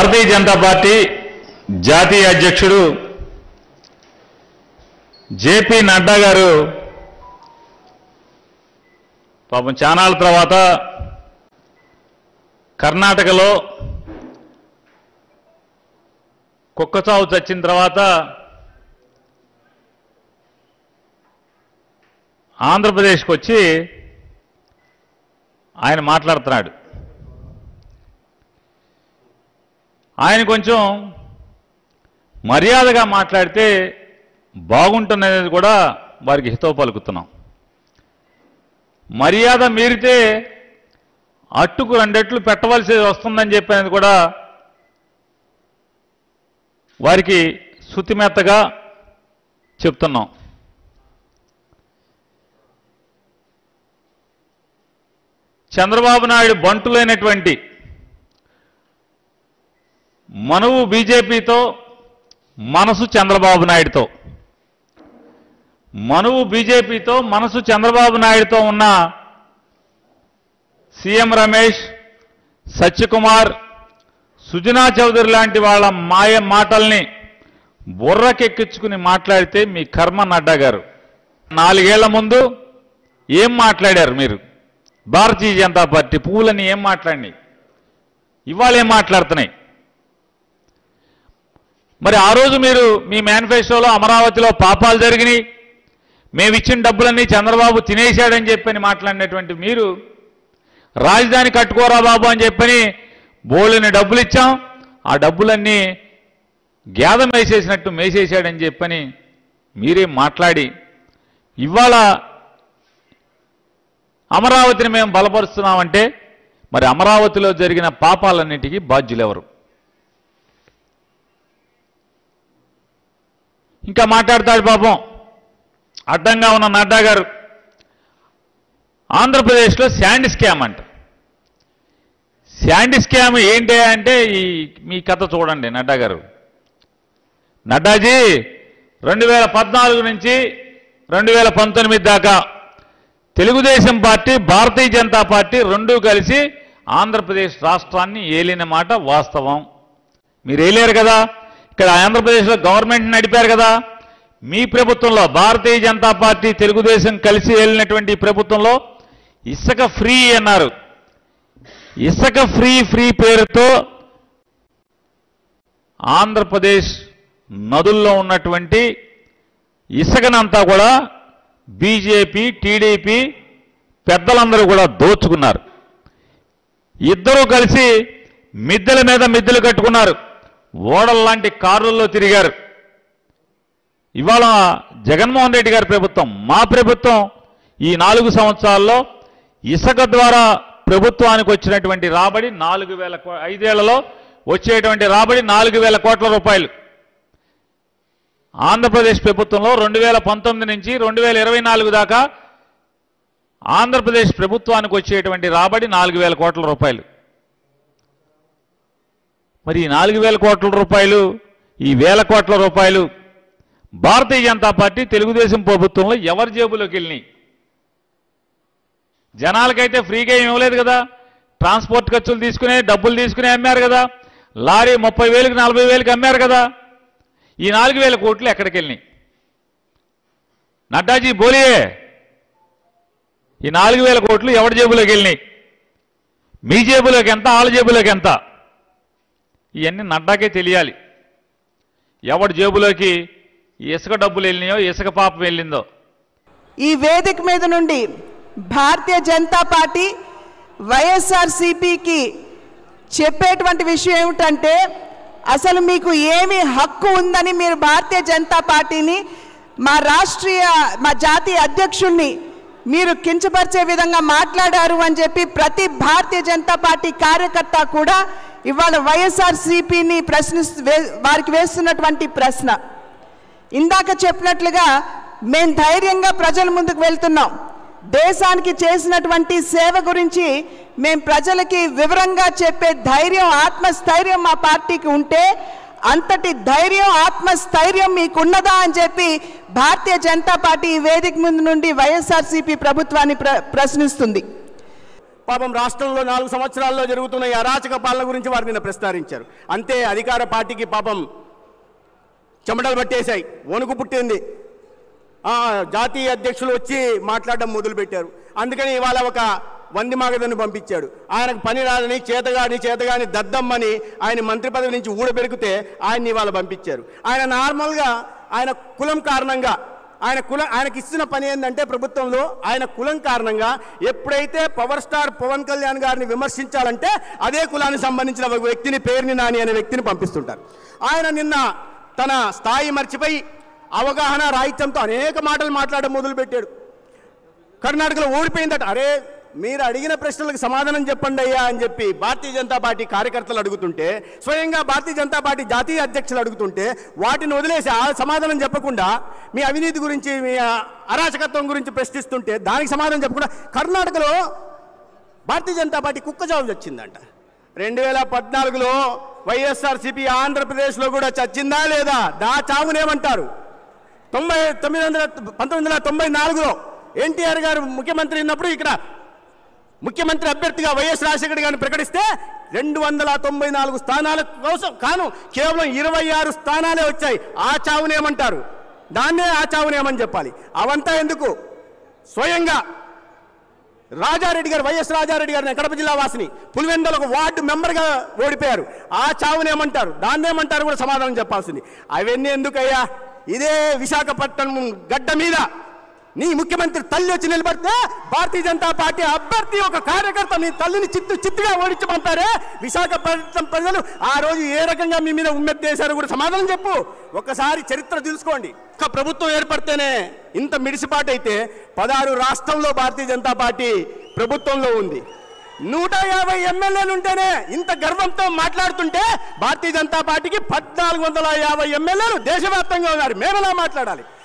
భారతీయ Janata party జాతీయ అధ్యక్షుడు JP Nadda గారు పాపం చానాల తర్వాత కర్ణాటకలో కుక్క చావు చచ్చిన తర్వాత ఆంధ్రప్రదేశ్కి వచ్చి ఆయన మాట్లాడుతున్నాడు ఆయన కొంచెం మర్యాదగా మాట్లాడితే బాగుంటుందనేది కూడా వారికి హితవు పలుకుతున్నాం మర్యాద మీరితే అట్టుకు రెండెట్లు పెట్టవలసి వస్తుందని చెప్పినది కూడా వారికి శుతిమెత్తగా చెప్తున్నాం చంద్రబాబు నాయుడు బంటులైనటువంటి మనువు బీజేపీతో మనసు చంద్రబాబు నాయుడుతో మనువు బీజేపీతో మనసు చంద్రబాబు నాయుడుతో ఉన్న సీఎం రమేష్ సత్యకుమార్ సుజనా చౌదరి లాంటి వాళ్ళ మాయ మాటల్ని బుర్రకెక్కించుకుని మాట్లాడితే మీ కర్మ నడ్డా గారు నాలుగేళ్ల ముందు ఏం మాట్లాడారు మీరు భారతీయ జనతా పార్టీ పువ్వులని ఏం మాట్లాడినాయి ఇవాళ ఏం మాట్లాడుతున్నాయి మరి ఆ రోజు మీరు మీ మేనిఫెస్టోలో అమరావతిలో పాపాలు జరిగినాయి మేము ఇచ్చిన డబ్బులన్నీ చంద్రబాబు తినేశాడని చెప్పని మాట్లాడినటువంటి మీరు రాజధాని కట్టుకోరా బాబు అని చెప్పని బోళ్ళని డబ్బులు ఇచ్చాం ఆ డబ్బులన్నీ గేదం వేసేసినట్టు మేసేశాడని చెప్పని మీరే మాట్లాడి ఇవాళ అమరావతిని మేము బలపరుస్తున్నామంటే మరి అమరావతిలో జరిగిన పాపాలన్నిటికీ బాధ్యులెవరు ఇంకా మాట్లాడతాడు పాపం అడ్డంగా ఉన్న నడ్డా గారు ఆంధ్రప్రదేశ్లో శాండ్ స్కామ్ అంట శాండ్ స్కామ్ ఏంటి అంటే ఈ మీ కథ చూడండి నడ్డా గారు నడ్డాజీ రెండు వేల పద్నాలుగు నుంచి రెండు వేల పంతొమ్మిది దాకా తెలుగుదేశం పార్టీ భారతీయ జనతా పార్టీ రెండూ కలిసి ఆంధ్రప్రదేశ్ రాష్ట్రాన్ని ఏలిన మాట వాస్తవం మీరు ఏలేరు కదా ఇక్కడ ఆంధ్రప్రదేశ్లో గవర్నమెంట్ నడిపారు కదా మీ ప్రభుత్వంలో భారతీయ జనతా పార్టీ తెలుగుదేశం కలిసి వెళ్ళినటువంటి ఈ ప్రభుత్వంలో ఇసుక ఫ్రీ అన్నారు ఇసుక ఫ్రీ ఫ్రీ పేరుతో ఆంధ్రప్రదేశ్ నదుల్లో ఉన్నటువంటి ఇసుకనంతా కూడా బీజేపీ టీడీపీ పెద్దలందరూ కూడా దోచుకున్నారు ఇద్దరూ కలిసి మిద్దెల మీద మిద్దెలు కట్టుకున్నారు ఓడల్లాంటి కారుల్లో తిరిగారు ఇవాళ జగన్మోహన్ రెడ్డి గారి ప్రభుత్వం మా ప్రభుత్వం ఈ నాలుగు సంవత్సరాల్లో ఇసుక ద్వారా ప్రభుత్వానికి వచ్చినటువంటి రాబడి నాలుగు వేల కో- ఐదేళ్లలో వచ్చేటువంటి రాబడి నాలుగు వేల కోట్ల రూపాయలు ఆంధ్రప్రదేశ్ ప్రభుత్వంలో రెండు వేల పంతొమ్మిది నుంచి రెండు వేల ఇరవై నాలుగు దాకా ఆంధ్రప్రదేశ్ ప్రభుత్వానికి వచ్చేటువంటి రాబడి నాలుగు వేల కోట్ల రూపాయలు మరి ఈ నాలుగు వేల కోట్ల రూపాయలు ఈ వేల కోట్ల రూపాయలు భారతీయ జనతా పార్టీ తెలుగుదేశం ప్రభుత్వంలో ఎవరి జేబులోకి వెళ్ళినాయి జనాలకైతే ఫ్రీగా ఏం ఇవ్వలేదు కదా ట్రాన్స్పోర్ట్ ఖర్చులు తీసుకునే డబ్బులు తీసుకుని అమ్మారు కదా లారీ ముప్పై వేలకు నలభై వేలకు అమ్మారు కదా ఈ నాలుగు వేల కోట్లు ఎక్కడికి వెళ్ళినాయి నడ్డాజీ బోలియే ఈ నాలుగు వేల కోట్లు ఎవరి జేబులోకి వెళ్ళినాయి మీ జేబులోకి ఎంత వాళ్ళ జేబులోకి ఎంత ఇవన్నీ నడ్డాకే తెలియాలి ఎవడి జేబులోకి ఈ ఇసుక డబ్బులు వెళ్ళినాయో ఇసుక పాపం వెళ్ళిందో ఈ వేదిక మీద నుండి భారతీయ జనతా పార్టీ వైఎస్ఆర్సిపికి చెప్పేటువంటి విషయం ఏమిటంటే అసలు మీకు ఏమి హక్కు ఉందని మీరు భారతీయ జనతా పార్టీని మా రాష్ట్రీయ మా జాతీయ అధ్యక్షుల్ని మీరు కించపరిచే విధంగా మాట్లాడారు అని చెప్పి ప్రతి భారతీయ జనతా పార్టీ కార్యకర్త కూడా ఇవాళ వైఎస్ఆర్సిపిని ప్రశ్నిస్తూ వే- వారికి వేస్తున్నటువంటి ప్రశ్న ఇందాక చెప్పినట్లుగా మేము ధైర్యంగా ప్రజల ముందుకు వెళ్తున్నాం దేశానికి చేసినటువంటి సేవ గురించి మేము ప్రజలకి వివరంగా చెప్పే ధైర్యం ఆత్మస్థైర్యం మా పార్టీకి ఉంటే అంతటి ధైర్యం ఆత్మస్థైర్యం మీకున్నదా అని చెప్పి భారతీయ జనతా పార్టీ ఈ వేదిక ముందు నుండి వైఎస్ఆర్సీపీ ప్రభుత్వాన్ని ప్ర ప్రశ్నిస్తుంది పాపం రాష్ట్రంలో నాలుగు సంవత్సరాల్లో జరుగుతున్న ఈ అరాచక పాలన గురించి వారు నిన్న ప్రస్తారించారు అంతే అధికార పార్టీకి పాపం చెమటలు పట్టేశాయి వణుకు పుట్టింది ఆ, జాతీయ అధ్యక్షులు వచ్చి మాట్లాడడం మొదలుపెట్టారు అందుకని ఇవాళ ఒక వంది మాగదని పంపించాడు ఆయనకు పని రాదని చేతగాని చేతగాని దద్దమ్మని ఆయన మంత్రి పదవి నుంచి ఊడబెరికితే ఆయన్ని ఇవాళ పంపించారు ఆయన నార్మల్గా ఆయన కులం కారణంగా ఆయన కులం ఆయనకి ఇచ్చిన పని ఏంటంటే ప్రభుత్వంలో ఆయన కులం కారణంగా ఎప్పుడైతే పవర్ స్టార్ పవన్ కళ్యాణ్ గారిని విమర్శించాలంటే అదే కులానికి సంబంధించిన ఒక వ్యక్తిని పేరుని నాని అనే వ్యక్తిని పంపిస్తుంటారు ఆయన నిన్న తన స్థాయి మర్చిపోయి అవగాహన రాహిత్యంతో అనేక మాటలు మాట్లాడడం మొదలుపెట్టాడు కర్ణాటకలో ఓడిపోయిందట అరే మీరు అడిగిన ప్రశ్నలకు సమాధానం చెప్పండి అయ్యా అని చెప్పి భారతీయ జనతా పార్టీ కార్యకర్తలు అడుగుతుంటే స్వయంగా భారతీయ జనతా పార్టీ జాతీయ అధ్యక్షులు అడుగుతుంటే వాటిని వదిలేసి ఆ సమాధానం చెప్పకుండా మీ అవినీతి గురించి మీ ఆ, అరాచకత్వం గురించి ప్రశ్నిస్తుంటే దానికి సమాధానం చెప్పకుండా కర్ణాటకలో భారతీయ జనతా పార్టీ కుక్క చావు చచ్చిందంట రెండు వేల పద్నాలుగులో వైఎస్ఆర్సీపీ ఆంధ్రప్రదేశ్లో కూడా చచ్చిందా లేదా దా చావునేమంటారు తొంభై తొమ్మిది వందల పంతొమ్మిది వందల తొంభై నాలుగులో ఎన్టీఆర్ గారు ముఖ్యమంత్రి ఉన్నప్పుడు ఇక్కడ ముఖ్యమంత్రి అభ్యర్థిగా వైఎస్ రాజశేఖర గారిని ప్రకటిస్తే రెండు వందల తొంభై నాలుగు స్థానాల కోసం కాను కేవలం ఇరవై ఆరు స్థానాలే వచ్చాయి ఆ చావునేమంటారు దాన్నే ఆ చావునేమని చెప్పాలి అవంతా ఎందుకు స్వయంగా రాజారెడ్డి గారు వైఎస్ రాజారెడ్డి గారిని కడప జిల్లా వాసిని పులివెందుల ఒక వార్డు మెంబర్గా ఓడిపోయారు ఆ చావునేమంటారు దాన్నేమంటారు కూడా సమాధానం చెప్పాల్సింది అవన్నీ ఎందుకయ్యా ఇదే విశాఖపట్నం గడ్డ మీద నీ ముఖ్యమంత్రి తల్లి వచ్చి నిలబడితే భారతీయ జనతా పార్టీ అభ్యర్థి ఒక కార్యకర్త నీ తల్లిని చిత్తు చిత్తుగా ఓడించమంటారే విశాఖపట్నం ప్రజలు ఆ రోజు ఏ రకంగా మీ మీద ఉమ్మెత్తేశారో కూడా సమాధానం చెప్పు ఒక్కసారి చరిత్ర తెలుసుకోండి ఒక ప్రభుత్వం ఏర్పడితేనే ఇంత మిడిసిపాటు అయితే పదహారు రాష్ట్రంలో భారతీయ జనతా పార్టీ ప్రభుత్వంలో ఉంది నూట యాభై ఎమ్మెల్యేలు ఉంటేనే ఇంత గర్వంతో మాట్లాడుతుంటే భారతీయ జనతా పార్టీకి పద్నాలుగు వందల యాభై ఎమ్మెల్యేలు దేశవ్యాప్తంగా ఉన్నారు మేమెలా మాట్లాడాలి